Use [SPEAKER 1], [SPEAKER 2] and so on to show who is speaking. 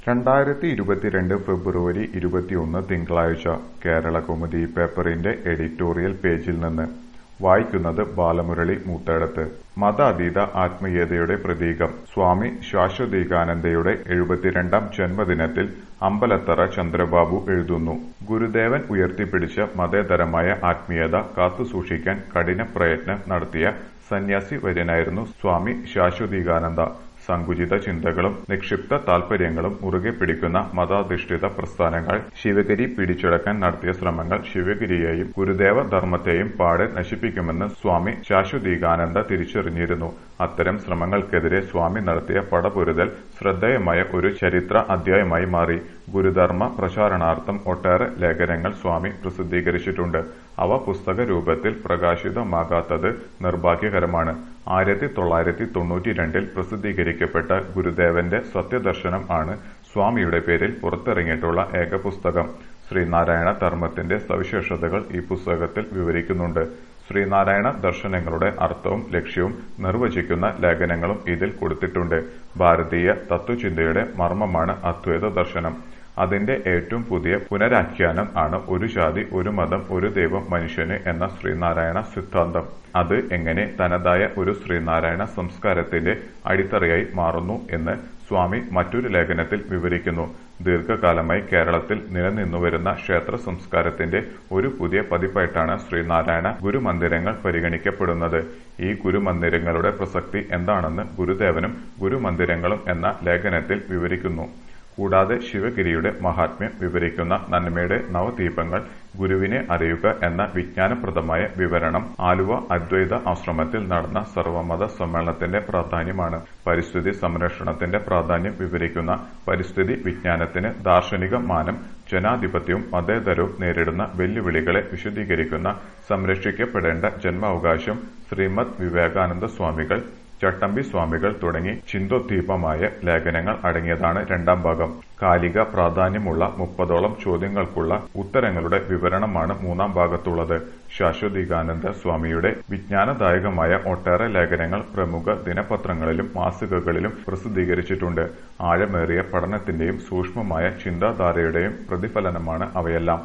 [SPEAKER 1] രണ്ടായിരത്തി ഇരുപത്തിരണ്ട് ഫെബ്രുവരി ഇരുപത്തിയൊന്ന് തിങ്കളാഴ്ച കേരളകൗമുദി പേപ്പറിന്റെ എഡിറ്റോറിയൽ പേജിൽ നിന്ന് വായിക്കുന്നത് ബാലമുരളി മൂത്തേടത്ത് മതാതീത ആത്മീയതയുടെ പ്രതീകം സ്വാമി ശാശ്വതീകാനന്ദയുടെ എഴുപത്തിരണ്ടാം ജന്മദിനത്തിൽ അമ്പലത്തറ ചന്ദ്രബാബു എഴുതുന്നു ഗുരുദേവൻ ഉയർത്തിപ്പിടിച്ച മതേതരമായ ആത്മീയത കാത്തുസൂക്ഷിക്കാൻ കഠിന പ്രയത്നം നടത്തിയ സന്യാസി വര്യനായിരുന്നു സ്വാമി ശാശ്വതീകാനന്ദ സങ്കുചിത ചിന്തകളും നിക്ഷിപ്ത താൽപര്യങ്ങളും മുറുകെ പിടിക്കുന്ന മതാധിഷ്ഠിത പ്രസ്ഥാനങ്ങൾ ശിവഗിരി പിടിച്ചടക്കാൻ നടത്തിയ ശ്രമങ്ങൾ ശിവഗിരിയെയും ഗുരുദേവ ധർമ്മത്തെയും പാടെ നശിപ്പിക്കുമെന്ന് സ്വാമി ശാശ്വതീകാനന്ദ തിരിച്ചറിഞ്ഞിരുന്നു അത്തരം ശ്രമങ്ങൾക്കെതിരെ സ്വാമി നടത്തിയ പടപൊരുതൽ ശ്രദ്ധേയമായ ഒരു ചരിത്ര അധ്യായമായി മാറി ഗുരുധർമ്മ പ്രചാരണാർത്ഥം ഒട്ടേറെ ലേഖനങ്ങൾ സ്വാമി പ്രസിദ്ധീകരിച്ചിട്ടുണ്ട് അവ പുസ്തക രൂപത്തിൽ പ്രകാശിതമാകാത്തത് നിർഭാഗ്യകരമാണ് ആയിരത്തി തൊള്ളായിരത്തി തൊണ്ണൂറ്റി രണ്ടിൽ പ്രസിദ്ധീകരിക്കപ്പെട്ട ഗുരുദേവന്റെ സത്യദർശനം ആണ് സ്വാമിയുടെ പേരിൽ പുറത്തിറങ്ങിയിട്ടുള്ള ഏക പുസ്തകം ശ്രീനാരായണ ധർമ്മത്തിന്റെ സവിശേഷതകൾ ഈ പുസ്തകത്തിൽ വിവരിക്കുന്നുണ്ട് ശ്രീനാരായണ ദർശനങ്ങളുടെ അർത്ഥവും ലക്ഷ്യവും നിർവചിക്കുന്ന ലേഖനങ്ങളും ഇതിൽ കൊടുത്തിട്ടുണ്ട് ഭാരതീയ തത്വചിന്തയുടെ മർമ്മമാണ് അദ്വൈത ദർശനം അതിന്റെ ഏറ്റവും പുതിയ പുനരാഖ്യാനം ആണ് ഒരു ജാതി ഒരു മതം ഒരു ദൈവം മനുഷ്യന് എന്ന ശ്രീനാരായണ സിദ്ധാന്തം അത് എങ്ങനെ തനതായ ഒരു ശ്രീനാരായണ സംസ്കാരത്തിന്റെ അടിത്തറയായി മാറുന്നു എന്ന് സ്വാമി മറ്റൊരു ലേഖനത്തിൽ വിവരിക്കുന്നു ദീർഘകാലമായി കേരളത്തിൽ നിലനിന്നുവരുന്ന ക്ഷേത്ര സംസ്കാരത്തിന്റെ ഒരു പുതിയ പതിപ്പായിട്ടാണ് ശ്രീനാരായണ ഗുരുമന്ദിരങ്ങൾ പരിഗണിക്കപ്പെടുന്നത് ഈ ഗുരുമന്ദിരങ്ങളുടെ പ്രസക്തി എന്താണെന്ന് ഗുരുദേവനും ഗുരുമന്ദിരങ്ങളും എന്ന ലേഖനത്തിൽ വിവരിക്കുന്നു കൂടാതെ ശിവഗിരിയുടെ മഹാത്മ്യം വിവരിക്കുന്ന നന്മയുടെ നവദീപങ്ങൾ ഗുരുവിനെ അറിയുക എന്ന വിജ്ഞാനപ്രദമായ വിവരണം ആലുവ അദ്വൈത ആശ്രമത്തിൽ നടന്ന സർവമത സമ്മേളനത്തിന്റെ പ്രാധാന്യമാണ് പരിസ്ഥിതി സംരക്ഷണത്തിന്റെ പ്രാധാന്യം വിവരിക്കുന്ന പരിസ്ഥിതി വിജ്ഞാനത്തിന് ദാർശനിക മാനം ജനാധിപത്യവും മതേതരവും നേരിടുന്ന വെല്ലുവിളികളെ വിശദീകരിക്കുന്ന സംരക്ഷിക്കപ്പെടേണ്ട ജന്മാവകാശം ശ്രീമദ് വിവേകാനന്ദ സ്വാമികൾ ചട്ടമ്പി സ്വാമികൾ തുടങ്ങി ചിന്തോദ്ദീപമായ ലേഖനങ്ങൾ അടങ്ങിയതാണ് രണ്ടാം ഭാഗം കാലിക പ്രാധാന്യമുള്ള മുപ്പതോളം ചോദ്യങ്ങൾക്കുള്ള ഉത്തരങ്ങളുടെ വിവരണമാണ് മൂന്നാം ഭാഗത്തുള്ളത് ശാശ്വതീകാനന്ദ സ്വാമിയുടെ വിജ്ഞാനദായകമായ ഒട്ടേറെ ലേഖനങ്ങൾ പ്രമുഖ ദിനപത്രങ്ങളിലും മാസികകളിലും പ്രസിദ്ധീകരിച്ചിട്ടുണ്ട് ആഴമേറിയ പഠനത്തിന്റെയും സൂക്ഷ്മമായ ചിന്താധാരയുടെയും പ്രതിഫലനമാണ് അവയെല്ലാം